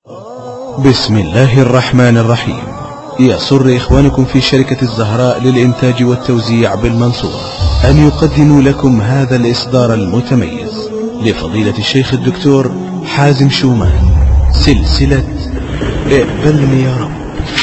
بسم الله الرحمن الرحيم يسر إخوانكم في شركة الزهراء للإنتاج والتوزيع بالمنصورة أن يقدموا لكم هذا الإصدار المتميز لفضيلة الشيخ الدكتور حازم شومان سلسلة اقبلني يا رب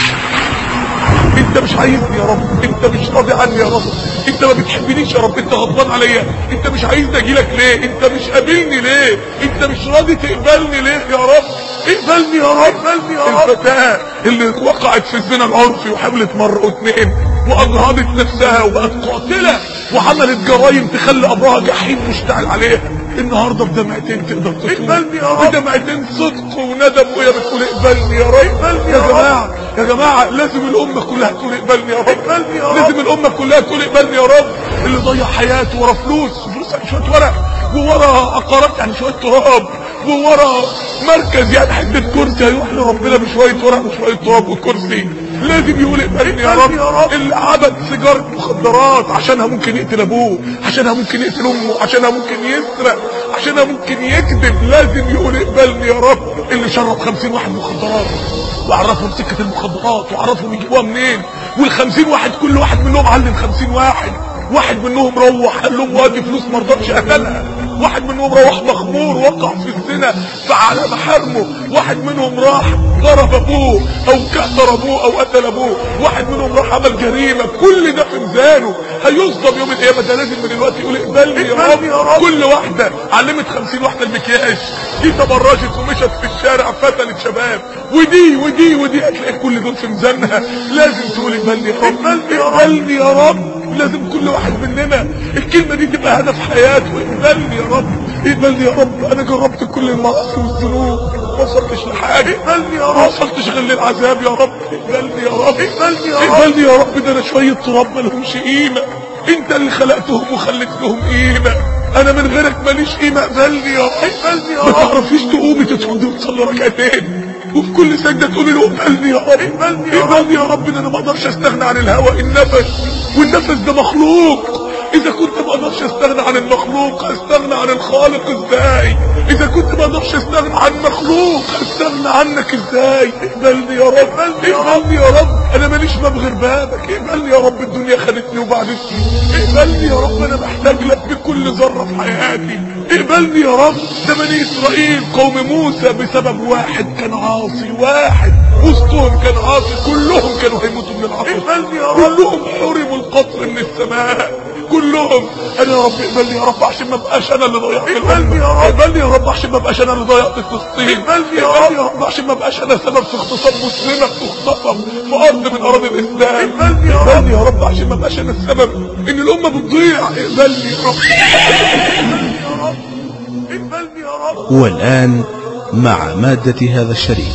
انت مش عايزني يا رب انت مش راضي عني يا رب انت ما بتحبنيش يا رب انت غضبان عليا انت مش عايزني اجي لك ليه انت مش قابلني ليه انت مش راضي تقبلني ليه يا رب اقبلني يا رب اقبلني يا رب الفتاة اللي وقعت في الزنا العنفي وحملت مرة واثنين واجهضت نفسها وبقت قاتلة وعملت جرايم تخلي ابوها جحيم مشتعل عليها النهارده بدمعتين تقدر تقول اقبلني يا رب بدمعتين صدق وندم وهي بتقول اقبلني يا رب اقبلني يا جماعه يا جماعه لازم الامه كلها تقول اقبلني يا رب اقبلني يا رب لازم الامه كلها تقول اقبلني يا رب اللي ضيع حياته ورا فلوس فلوس يعني شويه ورق وورا عقارات يعني شويه تراب وورا مركز يعني حته كرسي هيروح لربنا بشويه ورق وشويه تراب وكرسي لازم يقول اقبلني يا رب, يا رب اللي عبد سيجاره مخدرات عشانها ممكن يقتل ابوه عشانها ممكن يقتل امه عشانها ممكن يسرق عشانها ممكن يكذب لازم يقول اقبلني يا رب اللي شرب خمسين واحد مخدرات وعرفهم سكة المخدرات وعرفهم يجيبوها منين والخمسين واحد كل واحد منهم علم خمسين واحد واحد منهم روح قال لهم وادي فلوس ما رضاش اكلها واحد منهم روح مخمور وقع في الزنا فعلى محارمه واحد منهم راح ضرب ابوه او كسر ابوه او قتل ابوه واحد منهم راح عمل جريمه كل ده في ميزانه هيصدم يوم القيامه ده لازم من دلوقتي يقول اقبلني يا رب, يا رب كل واحده علمت خمسين واحده المكياج دي تبرجت ومشت في الشارع فتلت شباب ودي ودي ودي هتلاقي كل دول في ميزانها لازم تقول اقبلني يا رب اقبلني يا رب لازم كل واحد مننا الكلمة دي تبقى هدف حياته اقبلني يا رب اقبلني يا رب انا جربت كل المعاصي والذنوب ما وصلتش لحاجة اقبلني يا رب ما وصلتش غير للعذاب يا رب اقبلني يا رب اقبلني يا رب اقبلني يا رب ده انا شوية تراب مالهمش قيمة انت اللي خلقتهم وخليت لهم قيمة انا من غيرك ماليش قيمة اقبلني يا رب اقبلني يا رب ما تعرفيش تقومي تتوضي وتصلي ركعتين وفي كل سجدة تقولي له اقبلني يا رب اقبلني يا رب يا رب انا ما اقدرش استغنى عن الهواء النفس والنفس ده مخلوق اذا كنت ما اقدرش استغنى عن المخلوق استغنى عن الخالق ازاي اذا كنت ما اقدرش استغنى عن مخلوق استغنى عنك ازاي اقبلني يا رب اقبلني يا رب انا ماليش باب غير بابك اقبلني يا رب الدنيا خدتني وبعدتني اقبلني يا رب انا محتاج لك بكل ذرة في حياتي اقبلني يا رب ده بني اسرائيل قوم موسى بسبب واحد كان عاصي واحد وسطهم كان عاصي كلهم كانوا هيموتوا من العطش اقبلني يا رب كلهم حرموا القطر من السماء كلهم انا يا رب اقبلني يا رب عشان ما ابقاش انا اللي ضيعت اقبلني يا رب اقبلني يا رب عشان ما ابقاش انا اللي ضيعت فلسطين اقبلني يا رب يا رب عشان ما ابقاش انا سبب في اغتصاب مسلمه بتغتصب في ارض من اراضي الاسلام اقبلني يا رب اقبلني يا رب عشان ما ابقاش انا السبب ان الامه بتضيع اقبلني يا رب اقبلني يا رب اقبلني يا رب والآن مع مادة هذا الشريف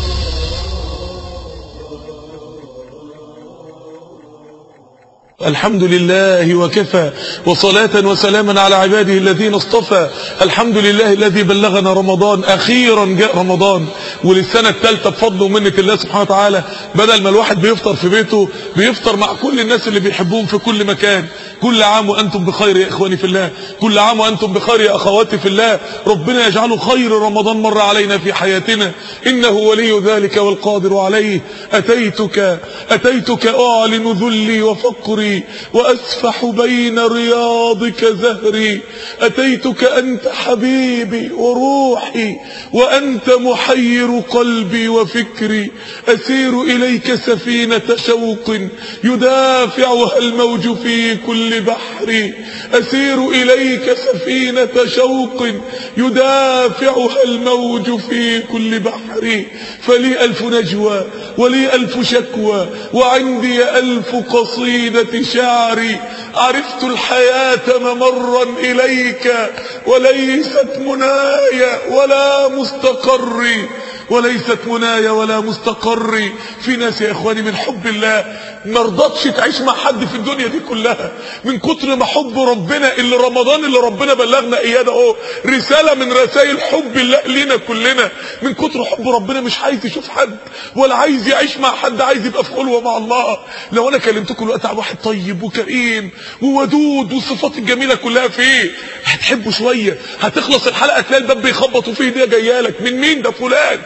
الحمد لله وكفى وصلاة وسلاما على عباده الذين اصطفى الحمد لله الذي بلغنا رمضان أخيرا جاء رمضان وللسنة الثالثة بفضل ومنة الله سبحانه وتعالى بدل ما الواحد بيفطر في بيته بيفطر مع كل الناس اللي بيحبوهم في كل مكان كل عام وأنتم بخير يا إخواني في الله كل عام وأنتم بخير يا أخواتي في الله ربنا يجعله خير رمضان مر علينا في حياتنا إنه ولي ذلك والقادر عليه أتيتك أتيتك أعلن ذلي وفقري وأسفح بين رياضك زهري أتيتك أنت حبيبي وروحي وأنت محير قلبي وفكري أسير إليك سفينة شوق يدافعها الموج في كل بحر أسير إليك سفينة شوق يدافعها الموج في كل بحر فلي ألف نجوى ولي ألف شكوى وعندي ألف قصيدة شعري عرفت الحياة ممرا إليك وليست منايا ولا مستقري وليست منايا ولا مستقري في ناس يا اخواني من حب الله ما رضتش تعيش مع حد في الدنيا دي كلها من كتر ما حب ربنا اللي رمضان اللي ربنا بلغنا اياه ده اهو رساله من رسائل حب الله لينا كلنا من كتر حب ربنا مش عايز يشوف حد ولا عايز يعيش مع حد عايز يبقى في خلوه مع الله لو انا كلمتكم دلوقتي عن واحد طيب وكريم وودود والصفات الجميله كلها فيه هتحبه شويه هتخلص الحلقه تلاقي الباب بيخبط وفيه هديه جايه لك من مين ده فلان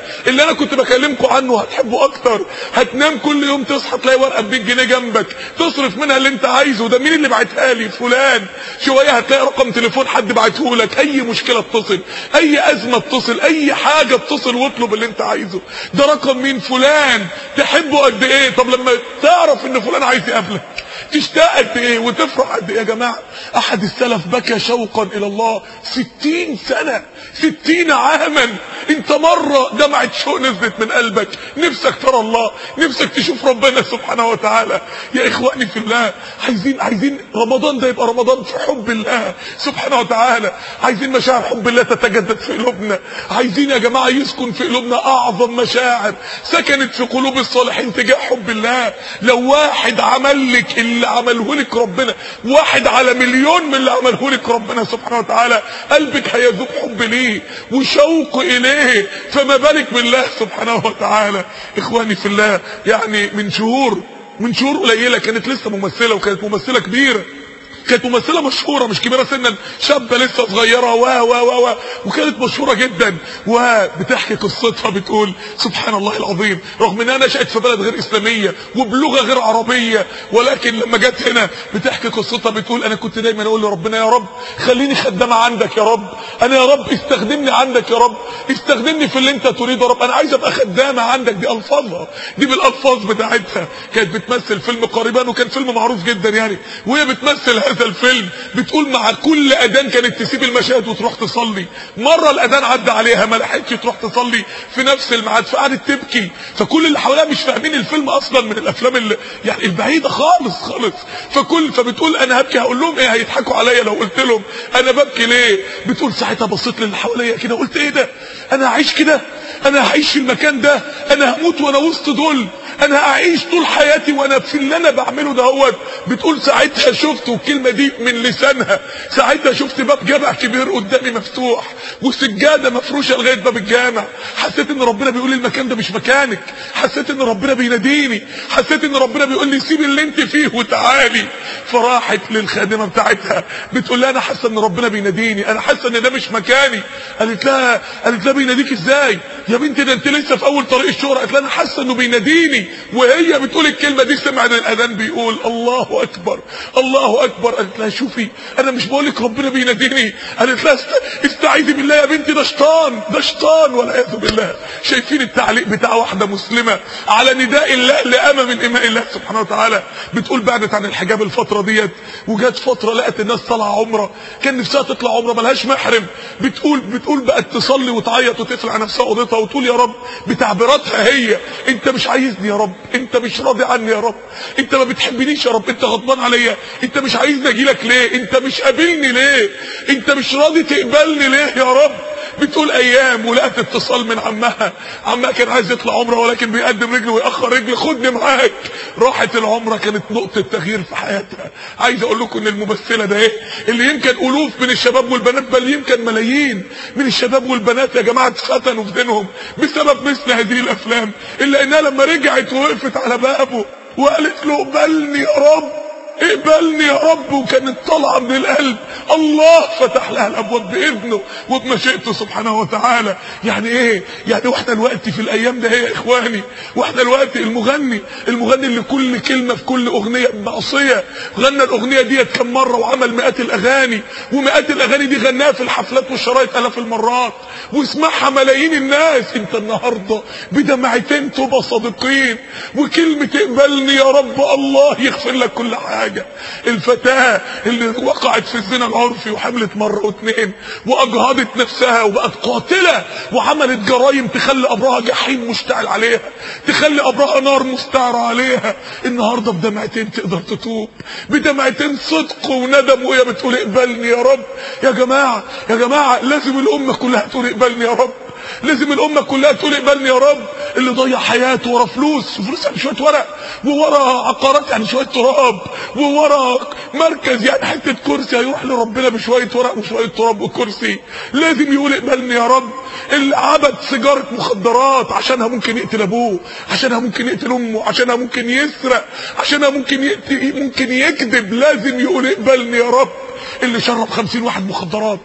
اللي انا كنت بكلمكم عنه هتحبه اكتر هتنام كل يوم تصحى تلاقي ورقه ب 100 جنيه جنبك تصرف منها اللي انت عايزه ده مين اللي بعتها لي فلان شويه هتلاقي رقم تليفون حد بعته لك اي مشكله اتصل اي ازمه اتصل اي حاجه اتصل واطلب اللي انت عايزه ده رقم مين فلان تحبه قد ايه طب لما تعرف ان فلان عايز يقابلك تشتاق قد ايه وتفرح قد ايه يا جماعه احد السلف بكى شوقا الى الله ستين سنه ستين عاما انت مره دمعه شوق نزلت من قلبك نفسك ترى الله نفسك تشوف ربنا سبحانه وتعالى يا اخواني في الله عايزين عايزين رمضان ده يبقى رمضان في حب الله سبحانه وتعالى عايزين مشاعر حب الله تتجدد في قلوبنا عايزين يا جماعه يسكن في قلوبنا اعظم مشاعر سكنت في قلوب الصالحين تجاه حب الله لو واحد عمل لك اللي عمله لك ربنا واحد على مليون من اللي عمله لك ربنا سبحانه وتعالى قلبك هيذوب حب ليه وشوق اليه فما بالك بالله سبحانه وتعالى اخواني في الله يعني من شهور من شهور قليله كانت لسه ممثله وكانت ممثله كبيره كانت ممثله مشهوره مش كبيره سنا شابه لسه صغيره و و و و وكانت مشهوره جدا وبتحكي قصتها بتقول سبحان الله العظيم رغم انها نشات في بلد غير اسلاميه وبلغه غير عربيه ولكن لما جت هنا بتحكي قصتها بتقول انا كنت دايما اقول لربنا يا رب خليني خدامه عندك يا رب انا يا رب استخدمني عندك يا رب استخدمني في اللي انت تريده يا رب انا عايز ابقى خدامه عندك دي الفاظها دي بالالفاظ بتاعتها كانت بتمثل فيلم قريبان وكان فيلم معروف جدا يعني وهي بتمثل هذا الفيلم بتقول مع كل اذان كانت تسيب المشاهد وتروح تصلي مره الاذان عدى عليها ما لحقتش تروح تصلي في نفس الميعاد فقعدت تبكي فكل اللي حواليها مش فاهمين الفيلم اصلا من الافلام اللي يعني البعيده خالص خالص فكل فبتقول انا هبكي هقول لهم ايه هيضحكوا عليا لو قلت لهم انا ببكي ليه بتقول ساعتها بصيت للي حواليا كده قلت ايه ده انا هعيش كده انا هعيش في المكان ده انا هموت وانا وسط دول انا هعيش طول حياتي وانا في اللي انا بعمله دهوت بتقول ساعتها شفت الكلمه دي من لسانها ساعتها شفت باب جامع كبير قدامي مفتوح وسجاده مفروشه لغايه باب الجامع حسيت ان ربنا بيقول لي المكان ده مش مكانك حسيت ان ربنا بيناديني حسيت ان ربنا بيقول لي سيب اللي انت فيه وتعالي فراحت للخادمه بتاعتها بتقول لها انا حاسه ان ربنا بيناديني انا حاسه ان ده مش مكاني قالت لها قالت لها بيناديك ازاي يا بنتي ده انت لسه في اول طريق الشهره قالت لها انا حاسه انه بيناديني وهي بتقول الكلمه دي سمعت الاذان بيقول الله اكبر الله اكبر قالت لها شوفي انا مش بقول لك ربنا بيناديني قالت لها استعيذي بالله يا بنتي ده شيطان ده شيطان والعياذ بالله شايفين التعليق بتاع واحده مسلمه على نداء الله لامه من اماء الله سبحانه وتعالى بتقول بعدت عن الحجاب الفتره ديت وجت فتره لقت الناس طالعه عمره كان نفسها تطلع عمره ملهاش محرم بتقول بتقول بقت تصلي وتعيط وتقفل على نفسها اوضتها وتقول يا رب بتعبيراتها هي انت مش عايزني يا رب انت مش راضي عني يا رب انت ما بتحبنيش يا رب انت غضبان عليا انت مش عايزني اجي لك ليه انت مش قابلني ليه انت مش راضي تقبلني ليه يا رب بتقول ايام ولقت اتصال من عمها عمها كان عايز يطلع عمره ولكن بيقدم رجله ويأخر رجله خدني معاك راحت العمره كانت نقطه تغيير في حياتها عايز اقول لكم ان الممثله ده ايه اللي يمكن الوف من الشباب والبنات بل يمكن ملايين من الشباب والبنات يا جماعه اتفتنوا في دينهم بسبب مثل هذه الافلام الا انها لما رجعت ووقفت على بابه وقالت له اقبلني يا رب اقبلني يا رب وكانت طالعه من القلب الله فتح لها الابواب باذنه وبمشيئته سبحانه وتعالى يعني ايه يعني واحنا الوقت في الايام ده يا اخواني واحنا الوقت المغني المغني اللي كل كلمه في كل اغنيه معصيه غنى الاغنيه ديت كم مره وعمل مئات الاغاني ومئات الاغاني دي غناها في الحفلات والشرايط الاف المرات واسمعها ملايين الناس انت النهارده بدمعتين تبقى صادقين وكلمه اقبلني يا رب الله يغفر لك كل حاجه حاجة الفتاة اللي وقعت في الزنا العرفي وحملت مرة واثنين واجهضت نفسها وبقت قاتلة وعملت جرائم تخلي قبرها جحيم مشتعل عليها تخلي قبرها نار مستعرة عليها النهاردة بدمعتين تقدر تتوب بدمعتين صدق وندم وهي بتقول اقبلني يا رب يا جماعة يا جماعة لازم الامة كلها تقول اقبلني يا رب لازم الامه كلها تقول اقبلني يا رب اللي ضيع حياته ورا فلوس فلوس يعني شويه ورق وورا عقارات يعني شويه تراب وورا مركز يعني حته كرسي هيروح لربنا بشويه ورق وشويه تراب وكرسي لازم يقول اقبلني يا رب اللي عبد سيجاره مخدرات عشانها ممكن يقتل ابوه عشانها ممكن يقتل امه عشانها ممكن يسرق عشانها ممكن يقتل ممكن يكذب لازم يقول اقبلني يا رب اللي شرب خمسين واحد مخدرات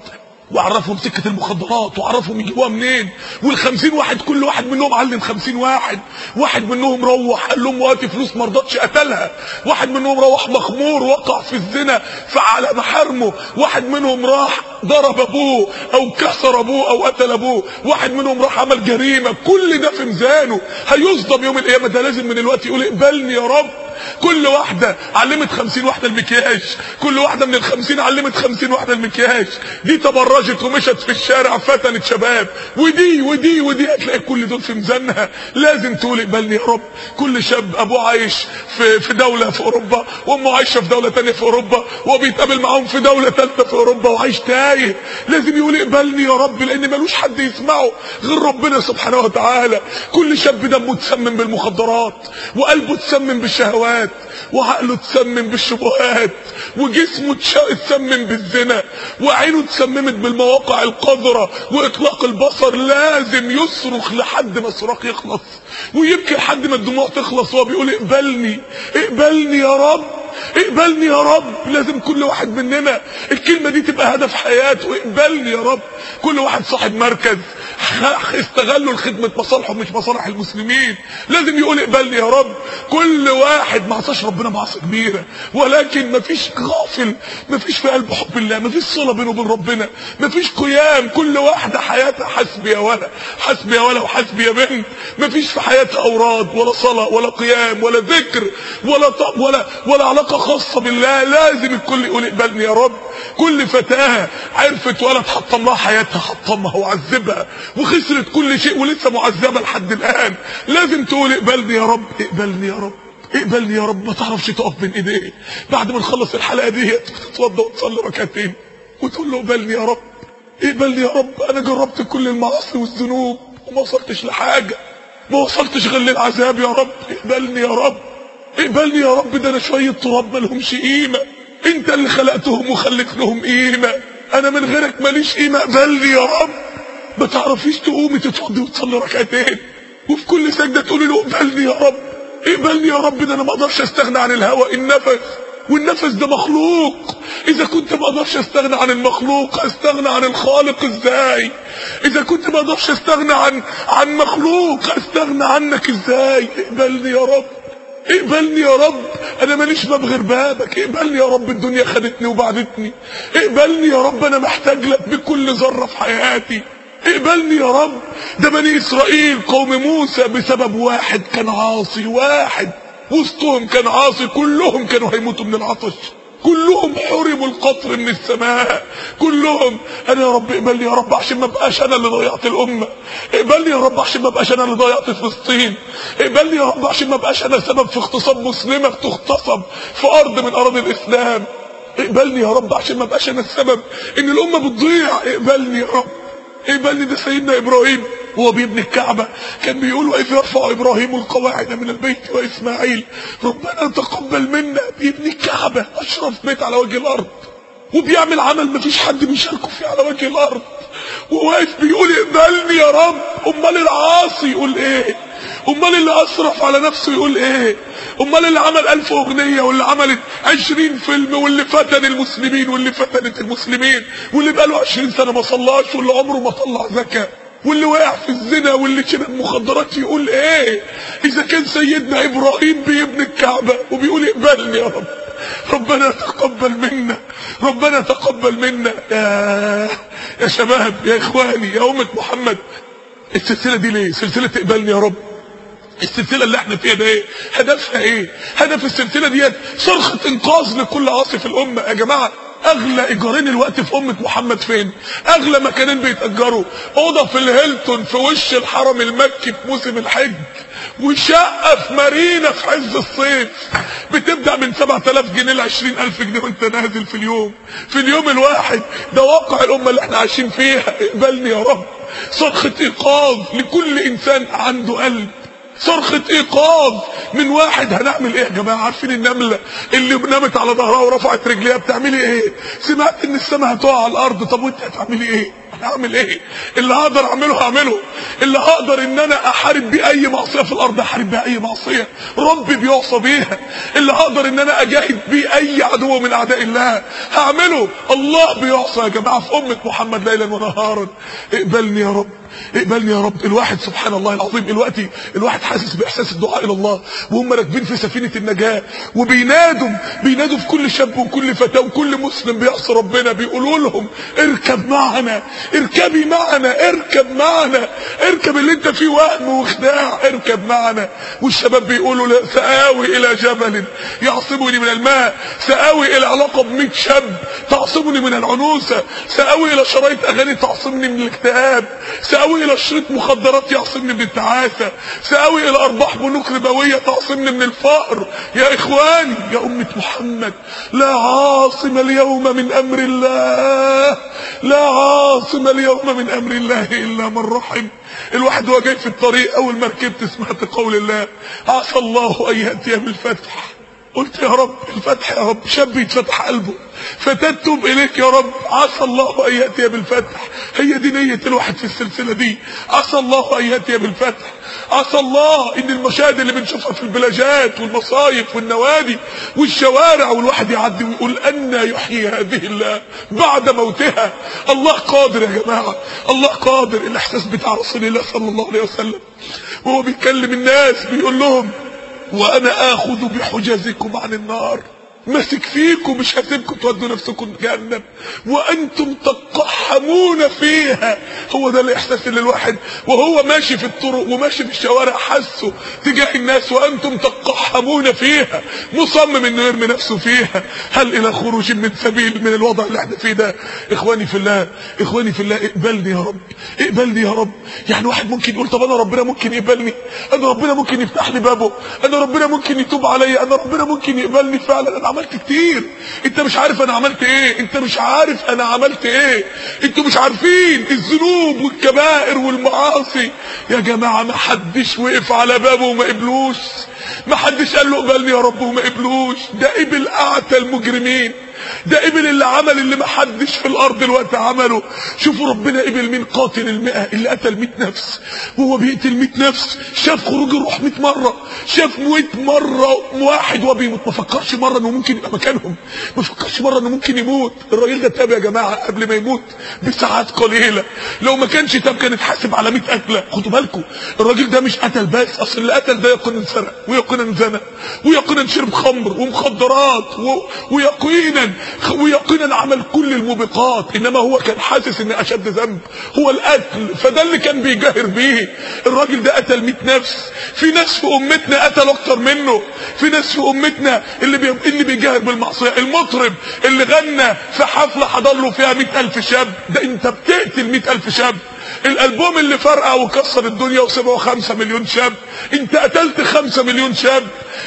وعرفهم سكة المخدرات وعرفهم يجيبوها منين والخمسين واحد كل واحد منهم علم خمسين واحد واحد منهم روح قال لهم وقت فلوس ما رضتش قتلها واحد منهم روح مخمور وقع في الزنا فعلى محارمه واحد منهم راح ضرب ابوه او كسر ابوه او قتل ابوه واحد منهم راح عمل جريمة كل ده في ميزانه هيصدم يوم القيامة ده لازم من الوقت يقول اقبلني يا رب كل واحدة علمت خمسين واحدة المكياج كل واحدة من الخمسين علمت خمسين واحدة المكياج دي تبرجت ومشت في الشارع فتنت شباب ودي ودي ودي هتلاقي كل دول في ميزانها لازم تقول اقبلني يا رب كل شاب ابوه عايش في في دولة في اوروبا وامه عايشة في دولة تانية في اوروبا وبيتقابل معاهم في دولة ثالثة في اوروبا وعايش تايه لازم يقول اقبلني يا رب لان ملوش حد يسمعه غير ربنا سبحانه وتعالى كل شاب دمه تسمم بالمخدرات وقلبه تسمم بالشهوات الشهوات وعقله تسمم بالشبهات وجسمه تسمم بالزنا وعينه تسممت بالمواقع القذرة واطلاق البصر لازم يصرخ لحد ما الصراخ يخلص ويبكي لحد ما الدموع تخلص وهو بيقول اقبلني اقبلني يا رب اقبلني يا رب لازم كل واحد مننا الكلمة دي تبقى هدف حياته اقبلني يا رب كل واحد صاحب مركز استغلوا لخدمة مصالحه مش مصالح المسلمين لازم يقول اقبلني يا رب كل واحد ما عصاش ربنا معصية كبيرة ولكن مفيش غافل مفيش في قلبه حب الله مفيش صلة بينه وبين ربنا مفيش قيام كل واحدة حياتها حسبي يا ولا حسبي يا ولا وحسبي يا بنت مفيش في حياتها اوراد ولا صلاة ولا قيام ولا ذكر ولا طب ولا ولا علاقة خاصة بالله لازم الكل يقول اقبلني يا رب كل فتاة عرفت ولا تحطم لها حياتها حطمها وعذبها وخسرت كل شيء ولسه معذبة لحد الآن لازم تقول اقبلني يا رب اقبلني يا رب اقبلني يا رب ما تعرفش تقف بين ايديه بعد ما نخلص الحلقة دي تتوضى وتصلي ركعتين وتقول له اقبلني يا رب اقبلني يا رب انا جربت كل المعاصي والذنوب وما وصلتش لحاجة ما وصلتش غير للعذاب يا رب اقبلني يا رب اقبلني يا رب ده انا شوية تراب مالهمش قيمة انت اللي خلقتهم وخليت لهم قيمة انا من غيرك ماليش قيمة اقبلني يا رب ما تعرفيش تقومي تتوضي وتصلي ركعتين وفي كل سجدة تقولي له اقبلني يا رب اقبلني يا رب ده انا ما اقدرش استغنى عن الهواء النفس والنفس ده مخلوق اذا كنت ما اقدرش استغنى عن المخلوق استغنى عن الخالق ازاي اذا كنت ما اقدرش استغنى عن عن مخلوق استغنى عنك ازاي اقبلني يا رب اقبلني يا رب انا ماليش باب غير بابك اقبلني يا رب الدنيا خدتني وبعدتني اقبلني يا رب انا محتاج لك بكل ذره في حياتي اقبلني يا رب ده بني اسرائيل قوم موسى بسبب واحد كان عاصي واحد وسطهم كان عاصي كلهم كانوا هيموتوا من العطش كلهم حرموا القطر من السماء كلهم انا يا رب اقبلني يا رب عشان ما بقاش انا اللي ضيعت الامه اقبلني يا رب عشان ما بقاش انا اللي ضيعت فلسطين اقبلني يا رب عشان ما بقاش انا سبب في اغتصاب مسلمه تغتصب في ارض من اراضي الاسلام اقبلني يا رب عشان ما بقاش انا السبب ان الامه بتضيع اقبلني يا رب اقبلني ده سيدنا ابراهيم هو بيبني الكعبة كان بيقول وإذ يرفع إبراهيم القواعد من البيت وإسماعيل ربنا تقبل منا بيبني الكعبة أشرف بيت على وجه الأرض وبيعمل عمل مفيش حد بيشاركه فيه على وجه الأرض وواقف بيقول اقبلني يا رب أمال العاصي يقول إيه أمال اللي أسرف على نفسه يقول إيه أمال اللي عمل ألف أغنية واللي عملت عشرين فيلم واللي فتن المسلمين واللي فتنت المسلمين واللي بقاله عشرين سنة ما صلاش واللي عمره ما طلع زكاة واللي وقع في الزنا واللي شرب مخدرات يقول ايه اذا كان سيدنا ابراهيم بيبني الكعبة وبيقول اقبلني يا رب ربنا تقبل منا ربنا تقبل منا يا يا شباب يا اخواني يا امة محمد السلسلة دي ليه سلسلة اقبلني يا رب السلسلة اللي احنا فيها ده ايه هدفها ايه هدف السلسلة ديت صرخة انقاذ لكل عاصي في الامة يا جماعة اغلى ايجارين الوقت في امة محمد فين اغلى مكانين بيتأجروا اوضة في الهيلتون في وش الحرم المكي في موسم الحج وشقة في مارينا في عز الصيف بتبدأ من 7000 جنيه ل 20000 جنيه وانت نازل في اليوم في اليوم الواحد ده واقع الامة اللي احنا عايشين فيها اقبلني يا رب صرخة ايقاظ لكل انسان عنده قلب صرخة ايقاظ من واحد هنعمل ايه يا جماعة عارفين النملة اللي نامت على ظهرها ورفعت رجليها بتعملي ايه سمعت ان السماء هتقع على الارض طب وانت هتعملي ايه هعمل ايه اللي هقدر اعمله هعمله اللي هقدر ان انا احارب بيه اي معصيه في الارض احارب بيه اي معصيه ربي بيعصى بيها اللي هقدر ان انا اجاهد بيه اي عدو من اعداء الله هعمله الله بيعصى يا جماعه في امه محمد ليلا ونهارا اقبلني يا رب اقبلني يا رب الواحد سبحان الله العظيم دلوقتي الواحد حاسس باحساس الدعاء الى الله وهم راكبين في سفينه النجاه وبينادوا بينادوا في كل شاب وكل فتاه وكل مسلم بيعصي ربنا بيقولوا لهم اركب معنا اركبي معنا اركب معنا اركب اللي انت فيه وهم وخداع اركب معنا والشباب بيقولوا لا سآوي الى جبل يعصمني من الماء سآوي الى علاقه ب شاب تعصمني من العنوسه سآوي الى شرايط اغاني تعصمني من الاكتئاب سآوي الى شريط مخدرات يعصمني من التعاسة سآوي الى ارباح بنوك ربوية تعصمني من الفقر يا اخواني يا امة محمد لا عاصم اليوم من امر الله لا عاصم اليوم من امر الله الا من رحم الواحد وهو جاي في الطريق اول ما ركبت سمعت قول الله عسى الله ان ياتي بالفتح قلت يا رب الفتح يا رب شاب يتفتح قلبه فتتوب اليك يا رب عسى الله ان ياتي بالفتح هي دي نيه الواحد في السلسله دي عسى الله ان ياتي بالفتح عسى الله ان المشاهد اللي بنشوفها في البلاجات والمصايف والنوادي والشوارع والواحد يعدي ويقول ان يحيي هذه الله بعد موتها الله قادر يا جماعه الله قادر الاحساس بتاع رسول الله صلى الله عليه وسلم وهو بيكلم الناس بيقول لهم وانا اخذ بحجزكم عن النار ماسك فيكم مش هسيبكم تودوا نفسكم جهنم وانتم تقحمون فيها هو ده الاحساس اللي الواحد وهو ماشي في الطرق وماشي في الشوارع حسه تجاه الناس وانتم تقحمون فيها مصمم انه يرمي نفسه فيها هل الى خروج من سبيل من الوضع اللي احنا فيه ده اخواني في الله اخواني في الله اقبلني يا رب اقبلني يا رب يعني واحد ممكن يقول طب انا ربنا ممكن يقبلني انا ربنا ممكن يفتح لي بابه انا ربنا ممكن يتوب عليا انا ربنا ممكن يقبلني فعلا انا عملت كتير انت مش عارف انا عملت ايه انت مش عارف انا عملت ايه انتوا مش عارفين الذنوب والكبائر والمعاصي يا جماعه ما حدش وقف على بابه وما قبلوش ما حدش قال له اقبلني يا رب وما قبلوش ده قبل اعتى المجرمين ده قبل اللي عمل اللي ما حدش في الارض الوقت عمله شوفوا ربنا قبل من قاتل المئة اللي قتل 100 نفس وهو بيقتل 100 نفس شاف خروج الروح 100 مرة شاف 100 مرة واحد وهو بيموت ما فكرش مرة انه ممكن يبقى مكانهم ما فكرش مرة انه ممكن يموت الراجل ده تاب يا جماعة قبل ما يموت بساعات قليلة لو ما كانش تاب كان اتحاسب على 100 قتلة خدوا بالكم الراجل ده مش قتل بس اصل اللي قتل ده يقينا سرق ويقينا زنى ويقينا شرب خمر ومخدرات و... ويقينا ويقينا عمل كل الموبقات انما هو كان حاسس ان اشد ذنب هو القتل فده اللي كان بيجاهر بيه الراجل ده قتل 100 نفس في ناس في امتنا قتلوا اكتر منه في ناس في امتنا اللي بي... اللي بيجاهر بالمعصيه المطرب اللي غنى في حفله حضر له فيها 100000 شاب ده انت بتقتل 100000 شاب الالبوم اللي فرقع وكسر الدنيا وسبعه خمسة مليون شاب انت قتلت خمسة مليون شاب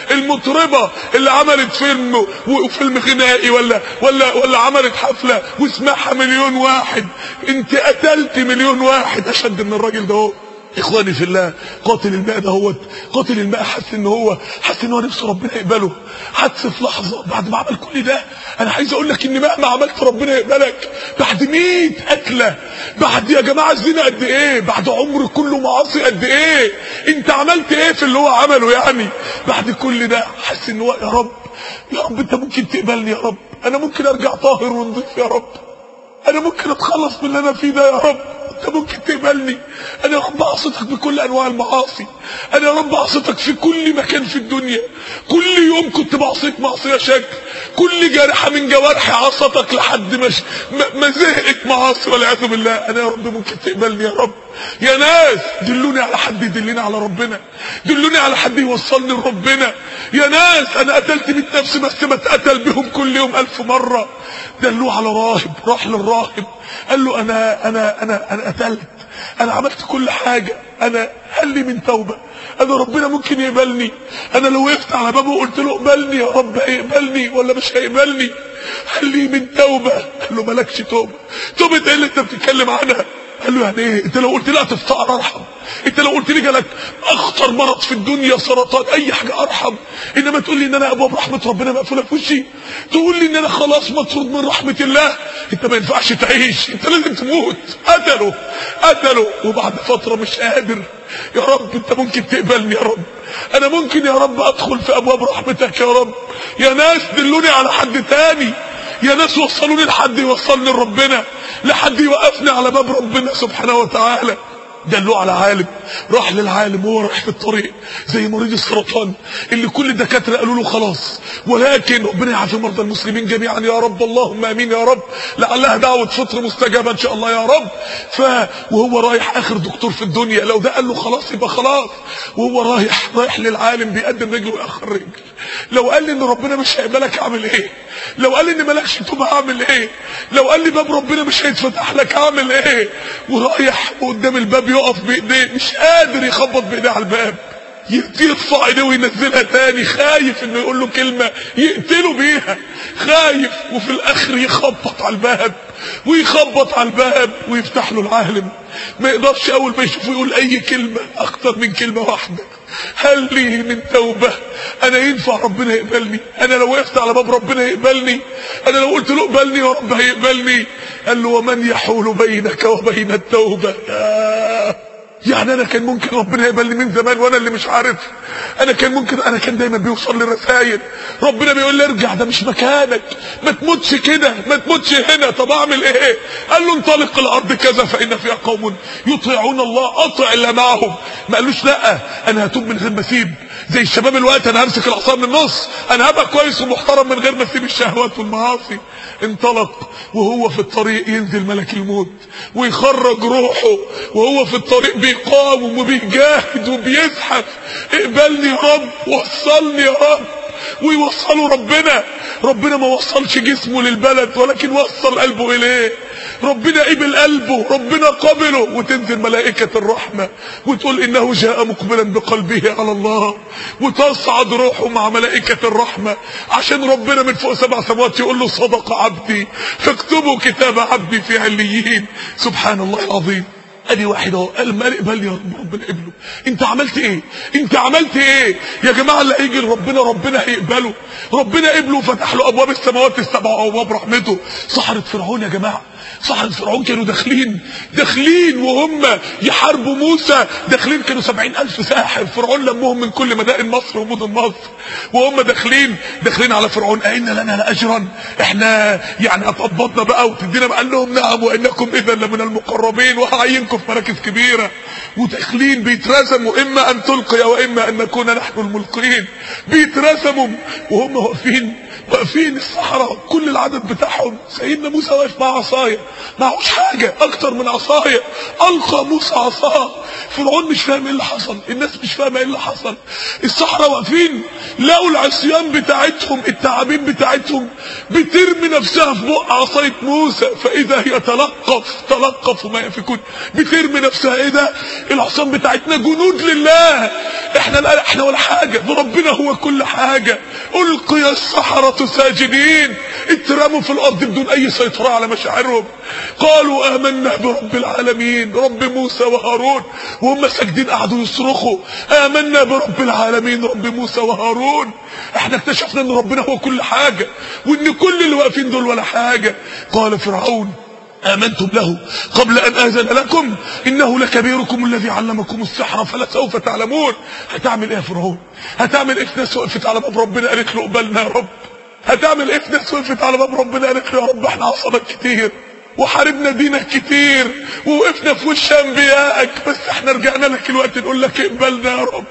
المطربة اللي عملت فيلم وفيلم غنائي ولا ولا ولا عملت حفلة وسمعها مليون واحد انت قتلت مليون واحد اشد من الراجل ده هو اخواني في الله قاتل الماء ده هو قاتل الماء حس ان هو حس ان هو نفسه ربنا يقبله حس في لحظه بعد ما عمل كل ده انا عايز اقول لك ان مهما عملت ربنا يقبلك بعد 100 قتله بعد يا جماعه الزنا قد ايه بعد عمر كله معاصي قد ايه انت عملت ايه في اللي هو عمله يعني بعد كل ده حس ان هو يا رب يا رب انت ممكن تقبلني يا رب انا ممكن ارجع طاهر ونضيف يا رب انا ممكن اتخلص من اللي انا فيه ده يا رب انت ممكن تقبلني انا يا رب اعصتك بكل انواع المعاصي انا يا رب اعصتك في كل مكان في الدنيا كل يوم كنت بعصيك معصيه شكل كل جارحه من جوارحي عصتك لحد ما ما زهقت معاصي والعياذ بالله انا يا رب ممكن تقبلني يا رب يا ناس دلوني على حد يدلني على ربنا دلوني على حد يوصلني لربنا يا ناس انا قتلت 100 نفس بس ما اتقتل بهم كل يوم ألف مره دلوه على راهب راح للراهب قال له انا انا انا انا قتلت انا عملت كل حاجه انا هل لي من توبه انا ربنا ممكن يقبلني انا لو وقفت على بابه وقلت له اقبلني يا رب هيقبلني ولا مش هيقبلني هل لي من توبه قال له مالكش توبه توبه ايه اللي انت بتتكلم عنها قال له يعني ايه انت لو قلت لي هتفتقر ارحم انت لو قلت لي جالك اخطر مرض في الدنيا سرطان اي حاجه ارحم انما تقول لي ان انا ابواب رحمه ربنا مقفوله في وشي تقول لي ان انا خلاص مطرود من رحمه الله انت ما ينفعش تعيش انت لازم تموت قتله قتله وبعد فتره مش قادر يا رب انت ممكن تقبلني يا رب انا ممكن يا رب ادخل في ابواب رحمتك يا رب يا ناس دلوني على حد تاني يا ناس وصلوني لحد يوصلني لربنا لحد يوقفني على باب ربنا سبحانه وتعالى دلوه على عالم راح للعالم وهو رايح في الطريق زي مريض السرطان اللي كل الدكاتره قالوا له خلاص ولكن ربنا يعافي مرضى المسلمين جميعا يا رب اللهم امين يا رب لعلها دعوه فطر مستجابه ان شاء الله يا رب ف وهو رايح اخر دكتور في الدنيا لو ده قال له خلاص يبقى خلاص وهو رايح رايح للعالم بيقدم رجله ويأخر رجل لو قال لي ان ربنا مش هيقبلك اعمل ايه لو قال لي ان مالكش توبه اعمل ايه لو قال لي باب ربنا مش هيتفتح لك اعمل ايه ورايح قدام الباب يقف بايديه مش قادر يخبط بايديه على الباب يرفع ايديه وينزلها تاني خايف انه يقول له كلمه يقتله بيها خايف وفي الاخر يخبط على الباب ويخبط على الباب ويفتح له العالم ما يقدرش اول ما يشوفه يقول اي كلمه اكتر من كلمه واحده هل لي من توبة انا ينفع ربنا يقبلني انا لو وقفت على باب ربنا يقبلني انا لو قلت له اقبلني يا رب هيقبلني قال له ومن يحول بينك وبين التوبة يعني انا كان ممكن ربنا يقبلني من زمان وانا اللي مش عارف انا كان ممكن انا كان دايما بيوصل لي رسائل ربنا بيقول لي ارجع ده مش مكانك ما تموتش كده ما تموتش هنا طب اعمل ايه قال له انطلق الارض كذا فان فيها قوم يطيعون الله اطع اللي معهم ما قالوش لا انا هتوب من غير ما اسيب زي الشباب الوقت انا همسك العصا من النص انا هبقى كويس ومحترم من غير ما اسيب الشهوات والمعاصي انطلق وهو في الطريق ينزل ملك الموت ويخرج روحه وهو في الطريق بيقاوم وبيجاهد وبيزحف اقبلني يا رب وصلني يا رب ويوصلوا ربنا ربنا ما وصلش جسمه للبلد ولكن وصل قلبه اليه ربنا قبل قلبه ربنا قبله وتنزل ملائكة الرحمة وتقول انه جاء مقبلا بقلبه على الله وتصعد روحه مع ملائكة الرحمة عشان ربنا من فوق سبع سماوات يقول له صدق عبدي فاكتبوا كتاب عبدي في عليين سبحان الله العظيم ادي واحد اهو قال ما اقبل يا رب ربنا قبله انت عملت ايه انت عملت ايه يا جماعه اللي هيجي لربنا ربنا هيقبله ربنا قبله وفتح له ابواب السماوات السبع وابواب رحمته سحرة فرعون يا جماعه سحرة فرعون كانوا داخلين داخلين وهم يحاربوا موسى داخلين كانوا سبعين ألف ساحر فرعون لمهم من كل مدائن مصر ومدن مصر وهم داخلين داخلين على فرعون أئن لنا لأجرا احنا يعني هتقبضنا بقى وتدينا بقى قال لهم نعم وإنكم إذا لمن المقربين وهعينكم في مراكز كبيرة وداخلين بيترسموا إما أن تلقي وإما أن نكون نحن الملقين بيترسموا وهم واقفين واقفين الصحراء كل العدد بتاعهم سيدنا موسى واقف مع عصايه معهوش حاجه اكتر من عصايه القى موسى عصاه فرعون مش فاهم ايه اللي حصل الناس مش فاهمه ايه اللي حصل الصحراء واقفين لقوا العصيان بتاعتهم التعابين بتاعتهم بترمي نفسها في بق عصايه موسى فاذا هي تلقف تلقف ما يفكون بترمي نفسها ايه ده العصيان بتاعتنا جنود لله احنا لا احنا ولا حاجه ده ربنا هو كل حاجه القي السحره ساجدين اترموا في الارض بدون اي سيطره على مشاعرهم قالوا امنا برب العالمين رب موسى وهارون وهم ساجدين قعدوا يصرخوا امنا برب العالمين رب موسى وهارون احنا اكتشفنا ان ربنا هو كل حاجه وان كل اللي واقفين دول ولا حاجه قال فرعون آمنتم له قبل أن آذن لكم إنه لكبيركم الذي علمكم السحر فلسوف تعلمون هتعمل إيه يا فرعون هتعمل إيه في ناس وقفت على باب ربنا قالت له قبلنا يا رب هتعمل إيه في ناس وقفت على باب ربنا قالت له يا رب احنا عصبك كتير وحاربنا دينك كتير ووقفنا في وش انبيائك بس احنا رجعنا لك الوقت نقول لك اقبلنا يا رب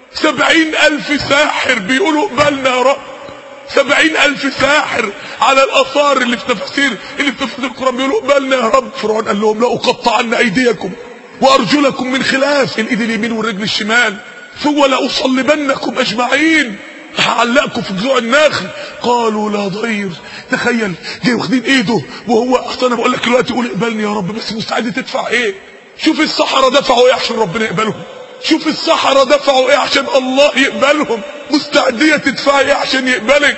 سبعين الف ساحر بيقولوا اقبلنا يا رب سبعين الف ساحر على الاثار اللي في تفاسير اللي في تفاسير القران بيقولوا اقبلنا يا رب فرعون قال لهم لا اقطعن ايديكم وارجلكم من خلاف الايد اليمين والرجل الشمال ثم لاصلبنكم اجمعين هعلقكم في جذوع النخل قالوا لا ضير تخيل جاي واخدين ايده وهو اصل انا بقول لك دلوقتي قول اقبلني يا رب بس مستعد تدفع ايه شوف الصحراء دفعوا ايه عشان ربنا يقبلهم شوف الصحراء دفعوا ايه عشان الله يقبلهم مستعدية تدفع ايه عشان يقبلك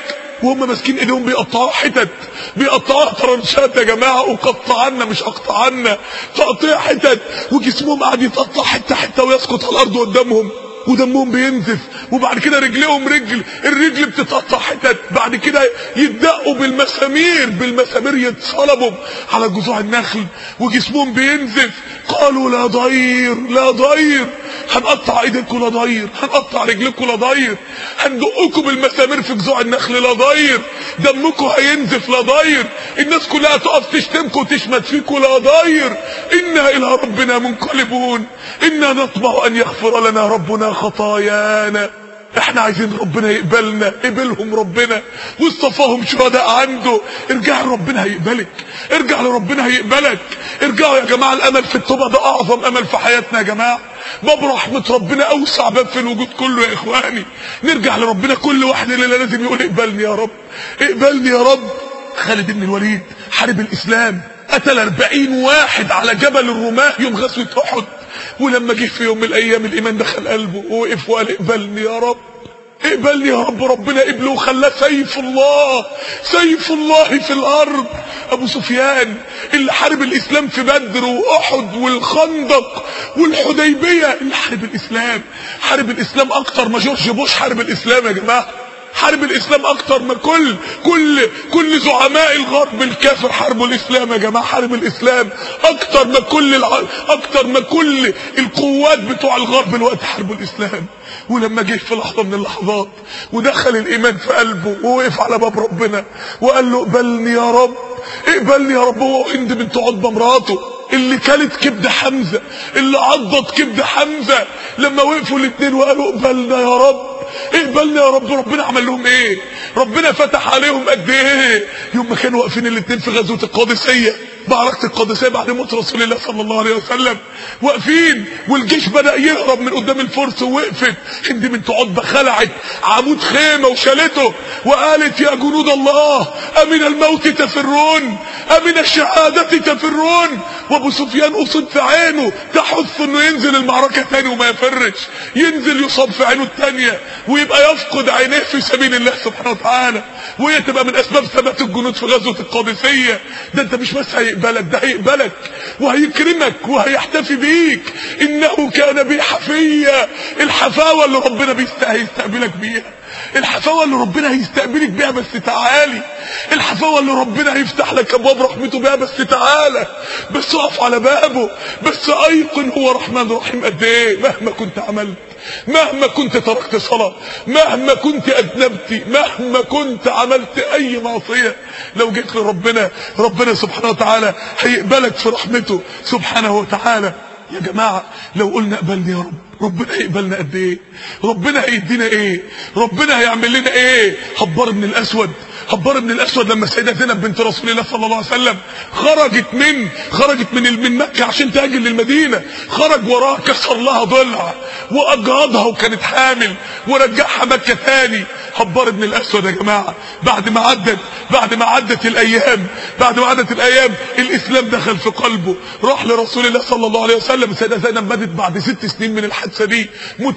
وهم ماسكين ايديهم بيقطعوا حتت بيقطعوها طرنشات يا جماعه وقطعنا مش اقطعنا تقطيع حتت وجسمهم قاعد يتقطع حته حته ويسقط على الارض قدامهم ودمهم بينزف وبعد كده رجليهم رجل الرجل بتتقطع حتت بعد كده يدقوا بالمسامير بالمسامير يتصلبوا على جذوع النخل وجسمهم بينزف قالوا لا ضير لا ضير هنقطع ايديكم لا ضير هنقطع رجلكم لا ضير هندقكم بالمسامير في جذوع النخل لا ضير دمكم هينزف لا ضير الناس كلها تقف تشتمكم وتشمت فيكم لا ضير انا الى ربنا منقلبون انا نطمع ان يغفر لنا ربنا خطايانا احنا عايزين ربنا يقبلنا قبلهم ربنا واصطفاهم شهداء عنده ارجع لربنا هيقبلك ارجع لربنا هيقبلك ارجعوا يا جماعه الامل في التوبه ده اعظم امل في حياتنا يا جماعه باب رحمه ربنا اوسع باب في الوجود كله يا اخواني نرجع لربنا كل واحد اللي لازم يقول اقبلني يا رب اقبلني يا رب خالد بن الوليد حارب الاسلام قتل 40 واحد على جبل الرماه يوم غزوه احد ولما جه في يوم من الايام الايمان دخل قلبه ووقف وقال اقبلني يا رب اقبلني يا رب ربنا قبله وخلاه سيف الله سيف الله في الارض ابو سفيان اللي حارب الاسلام في بدر واحد والخندق والحديبيه اللي حارب الاسلام حارب الاسلام اكتر ما جورج بوش حارب الاسلام يا جماعه حارب الاسلام اكتر ما كل كل كل زعماء الغرب الكافر حاربوا الاسلام يا جماعه حارب الاسلام اكتر ما كل الع... اكتر ما كل القوات بتوع الغرب الوقت حاربوا الاسلام ولما جه في لحظه من اللحظات ودخل الايمان في قلبه ووقف على باب ربنا وقال له اقبلني يا رب اقبلني يا رب هو هند بنت عتبه مراته اللي كلت كبد حمزه اللي عضت كبد حمزه لما وقفوا الاثنين وقالوا اقبلنا يا رب اقبلنا يا رب ربنا عمل لهم ايه ربنا فتح عليهم قد ايه يوم ما كانوا واقفين الاثنين في غزوه القادسيه معركه القادسيه بعد موت رسول الله صلى الله عليه وسلم واقفين والجيش بدا يهرب من قدام الفرس ووقفت هند بنت عتبه خلعت عمود خيمه وشالته وقالت يا جنود الله امن الموت تفرون امن الشهاده تفرون وابو سفيان اصيب في عينه تحث انه ينزل المعركه تاني وما يفرش ينزل يصاب في عينه التانيه ويبقى يفقد عينيه في سبيل الله سبحانه وتعالى وهي تبقى من اسباب ثبات الجنود في غزوه القادسيه ده انت مش بس هيقبلك ده هيقبلك وهيكرمك وهيحتفي بيك انه كان بي حفيا الحفاوه اللي ربنا بيستقبلك بيها الحفاوه اللي ربنا هيستقبلك بيها بس تعالي الحفاوه اللي ربنا هيفتح لك ابواب رحمته بيها بس تعالى بس اقف على بابه بس ايقن هو رحمن رحيم قد ايه مهما كنت عملت مهما كنت تركت صلاة مهما كنت أذنبت مهما كنت عملت أي معصية لو جيت لربنا ربنا سبحانه وتعالى هيقبلك في رحمته سبحانه وتعالى يا جماعة لو قلنا اقبلني يا رب ربنا هيقبلنا قد ايه ربنا هيدينا ايه ربنا هيعمل لنا ايه حبار بن الاسود حبار بن الاسود لما السيده زينب بنت رسول الله صلى الله عليه وسلم خرجت من خرجت من من مكه عشان تهاجر للمدينه خرج وراها كسر لها ضلع واجهضها وكانت حامل ورجعها مكه تاني حبار بن الاسود يا جماعه بعد ما عدت بعد ما عدت الايام بعد ما عدت الايام الاسلام دخل في قلبه راح لرسول الله صلى الله عليه وسلم السيده زينب ماتت بعد ست سنين من الحادثه دي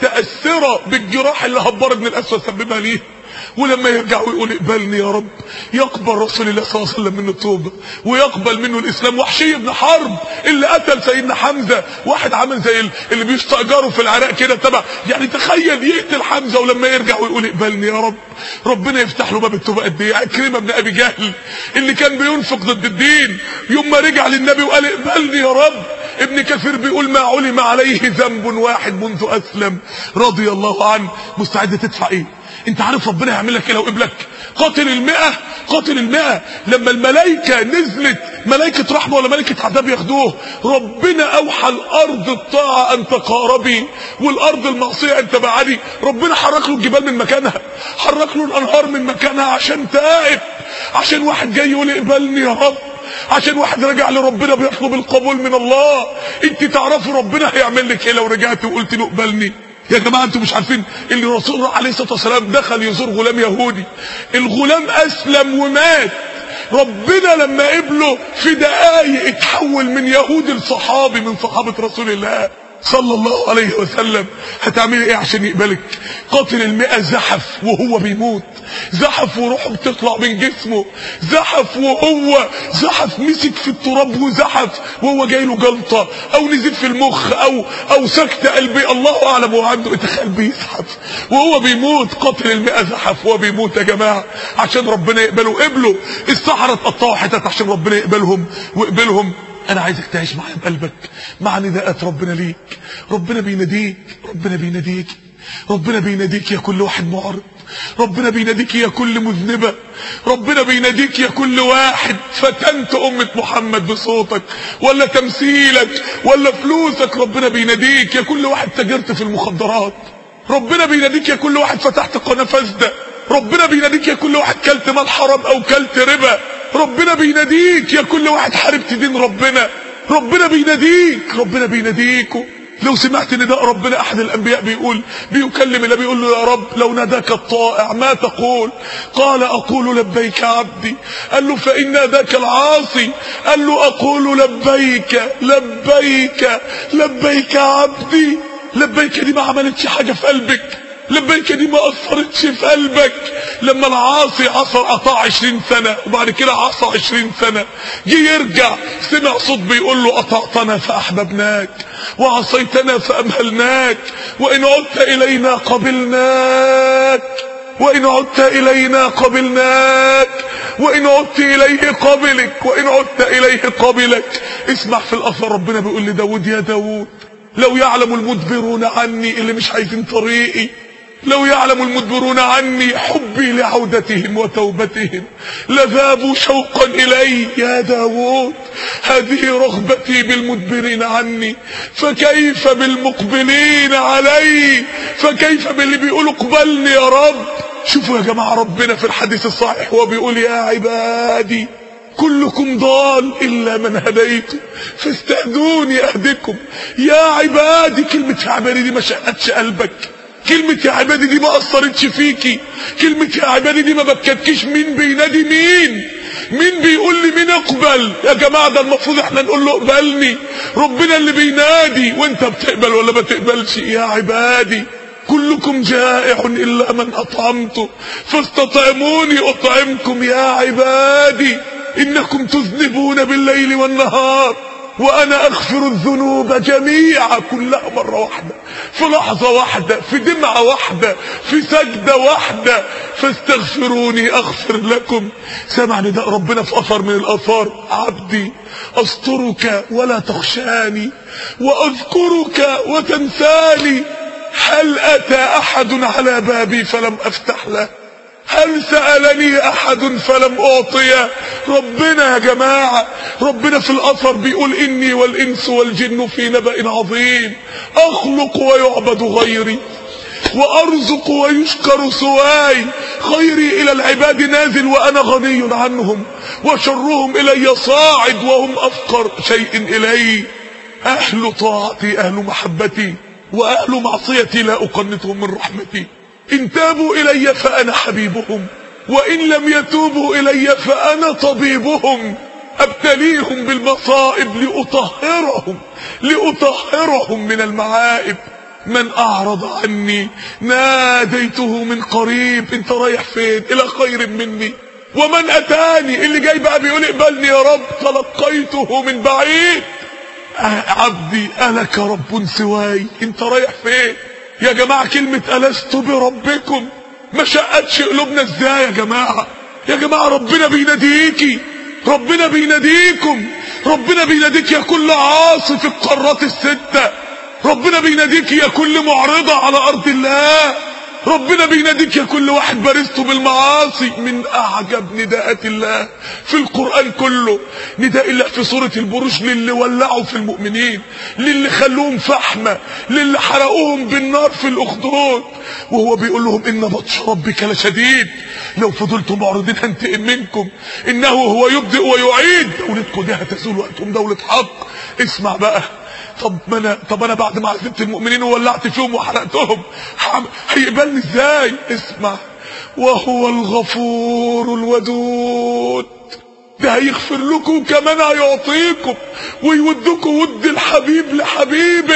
متاثره بالجراح اللي حبار بن الاسود سببها ليه ولما يرجع ويقول اقبلني يا رب يقبل رسول الله صلى الله عليه وسلم منه التوبه ويقبل منه الاسلام وحشي بن حرب اللي قتل سيدنا حمزه واحد عامل زي اللي بيستاجروا في العراق كده تبع يعني تخيل يقتل حمزه ولما يرجع ويقول اقبلني يا رب ربنا يفتح له باب التوبه قد ايه عكرمه بن ابي جهل اللي كان بينفق ضد الدين يوم ما رجع للنبي وقال اقبلني يا رب ابن كثير بيقول ما علم عليه ذنب واحد منذ اسلم رضي الله عنه مستعد تدفع ايه انت عارف ربنا هيعمل لك ايه لو قبلك قاتل المئة قاتل المئة لما الملائكة نزلت ملائكة رحمة ولا ملائكة عذاب ياخدوه ربنا اوحى الارض الطاعة ان تقاربي والارض المعصية ان تبعدي ربنا حرك له الجبال من مكانها حرك له الانهار من مكانها عشان تائب عشان واحد جاي يقول اقبلني يا رب عشان واحد رجع لربنا بيطلب القبول من الله انت تعرفوا ربنا هيعمل لك ايه لو رجعت وقلت له اقبلني يا جماعة انتوا مش عارفين اللي رسول الله عليه الصلاة والسلام دخل يزور غلام يهودي الغلام اسلم ومات ربنا لما قبله في دقايق اتحول من يهودي لصحابي من صحابة رسول الله صلى الله عليه وسلم هتعملي ايه عشان يقبلك قاتل المئة زحف وهو بيموت زحف وروحه بتطلع من جسمه زحف وهو زحف مسك في التراب وزحف وهو جاي له جلطة او نزيف في المخ او او سكتة قلبي الله اعلم هو عنده تخيل بيزحف وهو بيموت قاتل المئة زحف وهو بيموت يا جماعة عشان ربنا يقبله قبله الصحراء اتقطعوا حتت عشان ربنا يقبلهم ويقبلهم انا عايزك تعيش معايا بقلبك مع نداءات ربنا ليك ربنا بيناديك ربنا بيناديك ربنا بيناديك يا كل واحد معرض ربنا بيناديك يا كل مذنبة ربنا بيناديك يا كل واحد فتنت أمة محمد بصوتك ولا تمثيلك ولا فلوسك ربنا بيناديك يا كل واحد تجرت في المخدرات ربنا بيناديك يا كل واحد فتحت قناة فاسدة ربنا بيناديك يا كل واحد كلت مال حرام او كلت ربا ربنا بيناديك يا كل واحد حاربت دين ربنا ربنا بيناديك ربنا بيناديك لو سمعت نداء ربنا احد الانبياء بيقول بيكلم الله بيقول له يا رب لو ناداك الطائع ما تقول قال اقول لبيك عبدي قال له فان ناداك العاصي قال له اقول لبيك لبيك لبيك عبدي لبيك دي ما عملتش حاجه في قلبك لبيك دي ما اثرتش في قلبك لما العاصي عصر قطع عشرين سنة وبعد كده عصى عشرين سنة جه يرجع سمع صوت بيقول له قطعتنا فاحببناك وعصيتنا فامهلناك وان عدت الينا قبلناك وإن عدت إلينا قبلناك وإن عدت إليه قبلك وإن عدت إليه قبلك اسمع في الأثر ربنا بيقول لداود يا داود لو يعلم المدبرون عني اللي مش عايزين طريقي لو يعلم المدبرون عني حبي لعودتهم وتوبتهم لذابوا شوقا إلي يا داود هذه رغبتي بالمدبرين عني فكيف بالمقبلين علي فكيف باللي بيقولوا اقبلني يا رب شوفوا يا جماعة ربنا في الحديث الصحيح هو بيقول يا عبادي كلكم ضال إلا من هديت فاستهدوني أهدكم يا عبادي كلمة يا عبادي دي ما شقتش قلبك كلمة يا عبادي دي ما أثرتش فيكي كلمة يا عبادي دي ما بكتكيش مين بينادي مين مين بيقول لي مين اقبل يا جماعة ده المفروض احنا نقول له اقبلني ربنا اللي بينادي وانت بتقبل ولا ما تقبلش يا عبادي كلكم جائع إلا من أطعمته فاستطعموني أطعمكم يا عبادي إنكم تذنبون بالليل والنهار وأنا أغفر الذنوب جميعا كلها مرة واحدة في لحظة واحدة في دمعة واحدة في سجدة واحدة فاستغفروني أغفر لكم سمع نداء ربنا في أثر من الأثار عبدي أسترك ولا تخشاني وأذكرك وتنساني هل أتى أحد على بابي فلم أفتح له هل سألني أحد فلم أعطيه ربنا يا جماعة ربنا في الأثر بيقول إني والإنس والجن في نبأ عظيم أخلق ويعبد غيري وأرزق ويشكر سواي خيري إلى العباد نازل وأنا غني عنهم وشرهم إلي صاعد وهم أفقر شيء إلي أهل طاعتي أهل محبتي وأهل معصيتي لا أقنطهم من رحمتي إن تابوا إلي فأنا حبيبهم وإن لم يتوبوا إلي فأنا طبيبهم أبتليهم بالمصائب لأطهرهم لأطهرهم من المعائب من أعرض عني ناديته من قريب انت رايح فين إلى خير مني ومن أتاني اللي جاي بقى بيقول اقبلني يا رب تلقيته من بعيد عبدي ألك رب سواي انت رايح فين يا جماعة كلمة ألست بربكم ما شقتش قلوبنا ازاي يا جماعة يا جماعة ربنا بيناديكي ربنا بيناديكم ربنا بيناديك يا كل عاصي في القارات الستة ربنا بيناديك يا كل معرضة على أرض الله ربنا بيناديك يا كل واحد بارزته بالمعاصي من اعجب نداءات الله في القرآن كله نداء الله في سورة البروج للي ولعوا في المؤمنين للي خلوهم فحمة للي حرقوهم بالنار في الاخدود وهو بيقول لهم ان بطش ربك لشديد لو فضلتم معرضين هنتقم منكم انه هو يبدئ ويعيد دولتكم دي هتزول وقتهم دولة حق اسمع بقى طب ما انا طب انا بعد ما عذبت المؤمنين وولعت فيهم وحرقتهم هيقبلني ازاي اسمع وهو الغفور الودود ده هيغفر لكم كمان هيعطيكم ويودكم ود الحبيب لحبيبه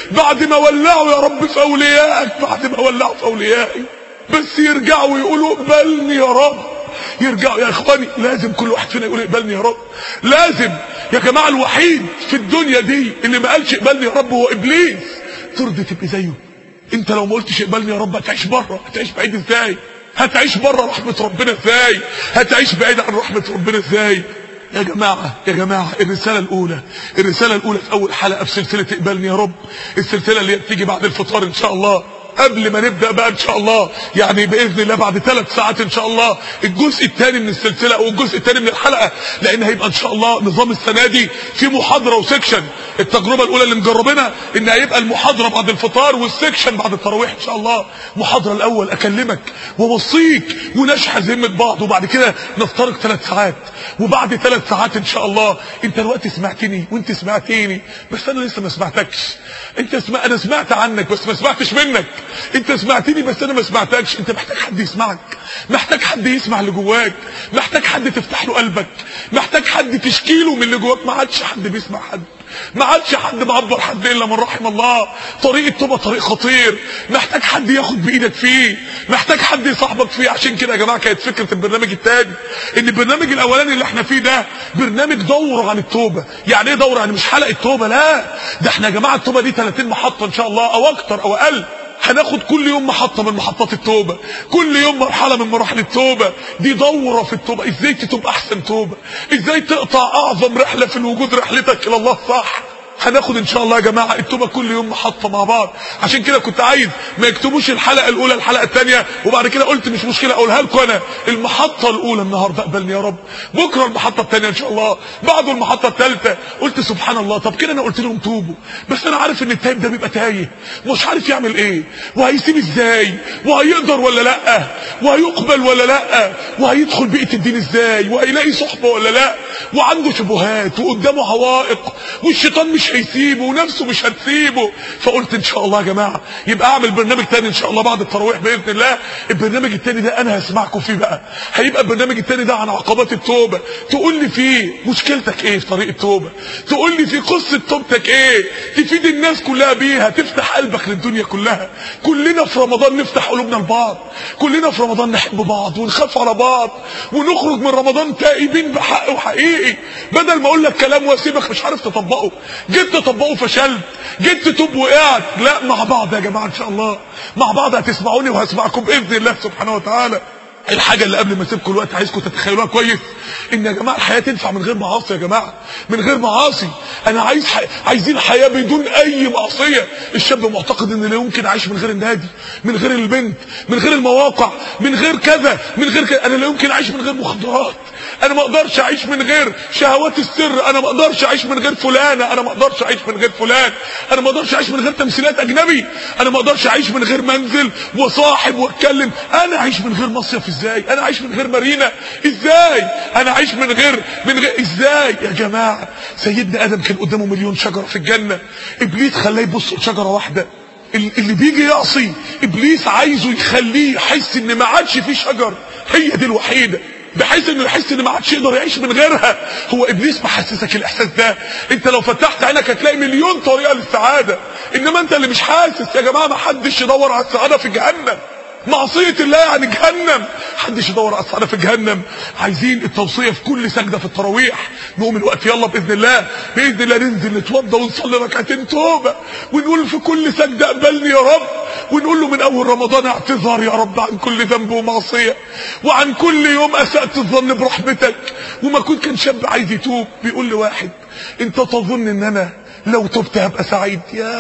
بعد ما ولعوا يا رب في اوليائك بعد ما ولعوا في اوليائي بس يرجعوا ويقولوا اقبلني يا رب يرجعوا يا اخواني لازم كل واحد فينا يقول اقبلني يا رب لازم يا جماعه الوحيد في الدنيا دي اللي ما قالش اقبلني يا رب هو ابليس ترضي تبقي زيه انت لو ما قلتش اقبلني يا رب هتعيش بره هتعيش بعيد ازاي هتعيش بره رحمه ربنا ازاي هتعيش بعيد عن رحمه ربنا ازاي يا جماعة يا جماعة الرسالة الأولى الرسالة الأولى في أول حلقة في سلسلة اقبلني يا رب السلسلة اللي هي بتيجي بعد الفطار إن شاء الله قبل ما نبدا بقى ان شاء الله يعني باذن الله بعد ثلاث ساعات ان شاء الله الجزء الثاني من السلسله او الجزء الثاني من الحلقه لان هيبقى ان شاء الله نظام السنه دي في محاضره وسكشن التجربه الاولى اللي مجربينها ان هيبقى المحاضره بعد الفطار والسكشن بعد التراويح ان شاء الله المحاضره الاول اكلمك واوصيك ونشحذ ذمه بعض وبعد كده نفترق ثلاث ساعات وبعد ثلاث ساعات ان شاء الله انت دلوقتي سمعتني وانت سمعتيني بس انا لسه ما سمعتكش انت سمع انا سمعت عنك بس ما سمعتش منك انت سمعتني بس انا ما سمعتكش انت محتاج حد يسمعك محتاج حد يسمع اللي جواك محتاج حد تفتح له قلبك محتاج حد تشكي له من اللي جواك ما عادش حد بيسمع حد ما عادش حد معبر حد الا من رحم الله طريق التوبه طريق خطير محتاج حد ياخد بايدك فيه محتاج حد يصاحبك فيه عشان كده يا جماعه كانت فكره البرنامج الثاني ان البرنامج الاولاني اللي احنا فيه ده برنامج دوره عن التوبه يعني ايه دوره يعني مش حلقه توبه لا ده احنا يا جماعه التوبه دي 30 محطه ان شاء الله او اكتر او اقل هناخد كل يوم محطة من محطات التوبة كل يوم مرحلة من مراحل التوبة دي دورة في التوبة ازاي تتوب احسن توبة ازاي تقطع اعظم رحلة في الوجود رحلتك الى الله صح هناخد ان شاء الله يا جماعه التوبه كل يوم محطه مع بعض عشان كده كنت عايز ما يكتبوش الحلقه الاولى الحلقه الثانيه وبعد كده قلت مش مشكله اقولها لكم انا المحطه الاولى النهارده اقبلني يا رب بكره المحطه الثانيه ان شاء الله بعده المحطه الثالثه قلت سبحان الله طب كده انا قلت لهم توبوا بس انا عارف ان التايب ده بيبقى تايه مش عارف يعمل ايه وهيسيب ازاي وهيقدر ولا لا وهيقبل ولا لا وهيدخل بيئه الدين ازاي وهيلاقي صحبه ولا لا وعنده شبهات وقدامه عوائق والشيطان مش هيسيبه ونفسه مش هتسيبه فقلت ان شاء الله يا جماعه يبقى اعمل برنامج تاني ان شاء الله بعد التراويح باذن الله البرنامج التاني ده انا هسمعكم فيه بقى هيبقى البرنامج التاني ده عن عقبات التوبه تقول لي فيه مشكلتك ايه في طريق التوبه تقول لي في قصه توبتك ايه تفيد الناس كلها بيها تفتح قلبك للدنيا كلها كلنا في رمضان نفتح قلوبنا لبعض كلنا في رمضان نحب بعض ونخاف على بعض ونخرج من رمضان تائبين بحق وحقيقي بدل ما اقول لك كلام واسيبك مش عارف تطبقه جيت تطبقه فشلت جيت تتوب وقعت لا مع بعض يا جماعه ان شاء الله مع بعض هتسمعوني وهسمعكم باذن الله سبحانه وتعالى الحاجه اللي قبل ما اسيبكم الوقت عايزكم تتخيلوها كويس ان يا جماعه الحياه تنفع من غير معاصي يا جماعه من غير معاصي انا عايز ح... عايزين حياه بدون اي معصيه الشاب معتقد ان لا يمكن اعيش من غير النادي من غير البنت من غير المواقع من غير كذا من غير كذا انا لا يمكن اعيش من غير مخدرات انا ما اقدرش اعيش من غير شهوات السر انا ما اقدرش اعيش من غير فلانه انا ما اقدرش اعيش من غير فلان انا ما اقدرش اعيش من غير تمثيلات اجنبي انا ما اقدرش اعيش من غير منزل وصاحب واتكلم انا اعيش من غير مصيف ازاي انا اعيش من غير مارينا ازاي انا اعيش من غير من غير ازاي يا جماعه سيدنا ادم كان قدامه مليون شجره في الجنه ابليس خلاه يبص لشجره واحده اللي بيجي يعصي ابليس عايزه يخليه يحس ان ما عادش فيه شجر هي دي الوحيده بحيث انه يحس ان ما عادش يقدر يعيش من غيرها هو ابليس محسسك الاحساس ده انت لو فتحت عينك هتلاقي مليون طريقه للسعاده انما انت اللي مش حاسس يا جماعه ما حدش يدور على السعاده في جهنم معصية الله يعني جهنم حدش يدور على السعادة في جهنم عايزين التوصية في كل سجدة في التراويح نقوم الوقت يلا بإذن الله بإذن الله ننزل نتوضى ونصلي ركعتين توبة ونقول في كل سجدة اقبلني يا رب ونقول له من أول رمضان اعتذار يا رب عن كل ذنب ومعصية وعن كل يوم أسأت الظن برحمتك وما كنت كان شاب عايز يتوب بيقول لواحد انت تظن ان انا لو تبت هبقى سعيد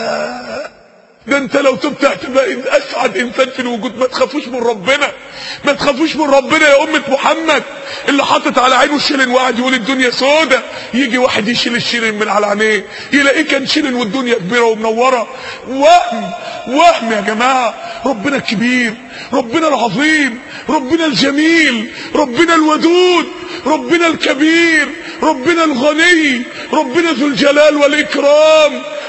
يا ده انت لو تبت هتبقى اسعد انسان في الوجود ما تخافوش من ربنا ما تخافوش من ربنا يا امه محمد اللي حاطط على عينه الشيلن وقاعد يقول الدنيا سودة يجي واحد يشيل الشيلن من على عينيه يلاقيه كان شيلن والدنيا كبيره ومنوره وهم وهم يا جماعه ربنا الكبير ربنا العظيم ربنا الجميل ربنا الودود ربنا الكبير ربنا الغني ربنا ذو الجلال والاكرام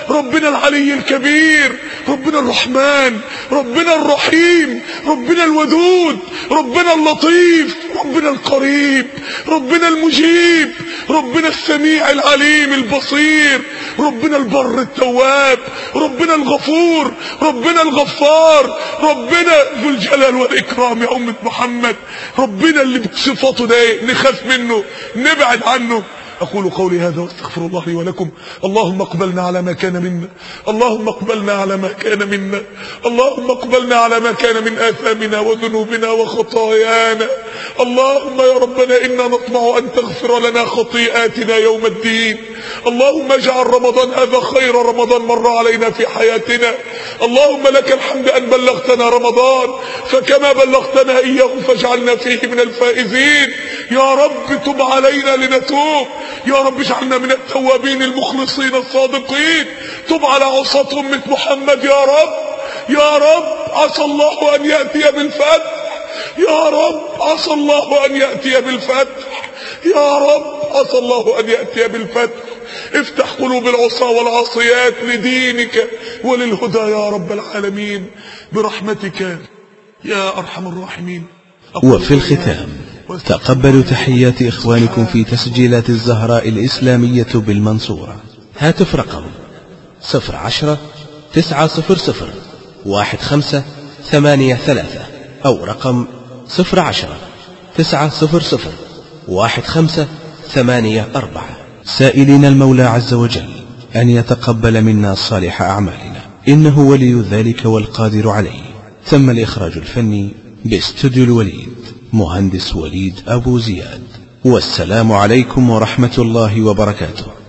ربنا العلي الكبير ربنا الرحمن ربنا الرحيم ربنا الودود ربنا اللطيف ربنا القريب ربنا المجيب ربنا السميع العليم البصير ربنا البر التواب ربنا الغفور ربنا الغفار ربنا ذو الجلال والإكرام يا أمة محمد ربنا اللي بصفاته ده نخاف منه نبعد عنه أقول قولي هذا واستغفر الله لي ولكم اللهم اقبلنا على ما كان منا اللهم اقبلنا على ما كان منا اللهم اقبلنا على ما كان من آثامنا وذنوبنا وخطايانا اللهم يا ربنا إنا نطمع أن تغفر لنا خطيئاتنا يوم الدين اللهم اجعل رمضان هذا خير رمضان مر علينا في حياتنا اللهم لك الحمد أن بلغتنا رمضان فكما بلغتنا إياه فاجعلنا فيه من الفائزين يا رب تب علينا لنتوب يا رب اجعلنا من التوابين المخلصين الصادقين تب على عصاة أمة محمد يا رب يا رب عسى الله أن يأتي بالفتح يا رب عسى الله أن يأتي بالفتح يا رب عسى الله أن يأتي بالفتح افتح قلوب العصاة والعصيات لدينك وللهدى يا رب العالمين برحمتك يا أرحم الراحمين وفي الختام تقبلوا تحيات إخوانكم في تسجيلات الزهراء الإسلامية بالمنصورة هاتف رقم صفر عشرة تسعة صفر صفر واحد خمسة ثمانية ثلاثة أو رقم صفر عشرة تسعة صفر صفر واحد خمسة ثمانية أربعة سائلين المولى عز وجل أن يتقبل منا صالح أعمالنا إنه ولي ذلك والقادر عليه تم الإخراج الفني باستوديو الوليد مهندس وليد أبو زياد والسلام عليكم ورحمة الله وبركاته